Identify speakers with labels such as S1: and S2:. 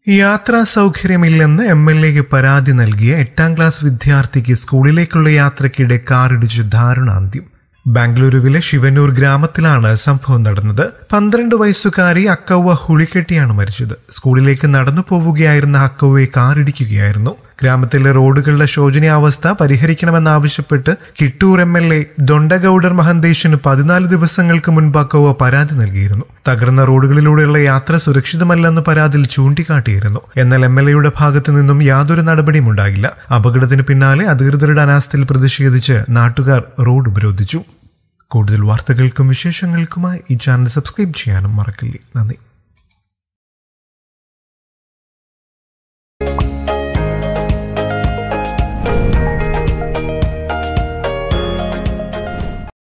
S1: യാത്രാ സൗകര്യമില്ലെന്ന് M L എക്ക് പരാതി നൽകിയ എട്ടാം ക്ലാസ് വിദ്യാർത്ഥിക്ക് സ്കൂളിലേക്കുള്ള യാത്രയ്ക്കിടെ കാറിടിച്ച് ദാരുണാന്ത്യം ബാംഗ്ലൂരുവിലെ ശിവനൂർ ഗ്രാമത്തിലാണ് സംഭവം നടന്നത് പന്ത്രണ്ട് വയസ്സുകാരി അക്കവ്വ ഹുളിക്കെട്ടിയാണ് മരിച്ചത് സ്കൂളിലേക്ക് നടന്നു പോവുകയായിരുന്ന അക്കവ്വയെ കാറിടിക്കുകയായിരുന്നു ഗ്രാമത്തിലെ റോഡുകളുടെ ശോചനീയാവസ്ഥ പരിഹരിക്കണമെന്നാവശ്യപ്പെട്ട് Kittur M L A Doddagoudar മഹന്തേഷിന് പതിനാല് ദിവസങ്ങൾക്ക് മുൻപ് അക്കവ പരാതി നൽകിയിരുന്നു തകർന്ന റോഡുകളിലൂടെയുള്ള യാത്ര സുരക്ഷിതമല്ലെന്ന് പരാതിയിൽ ചൂണ്ടിക്കാട്ടിയിരുന്നു എന്നാൽ എം എൽ എയുടെ ഭാഗത്തു നിന്നും യാതൊരു നടപടിയും ഉണ്ടായില്ല അപകടത്തിന് പിന്നാലെ അധികൃതരുടെ അനാസ്ഥയിൽ പ്രതിഷേധിച്ച് നാട്ടുകാർ റോഡ് ഉപരോധിച്ചു കൂടുതൽ വാർത്തകൾക്കും വിശേഷങ്ങൾക്കുമായി ഈ ചാനൽ സബ്സ്ക്രൈബ് ചെയ്യാനും മറക്കില്ലേ നന്ദി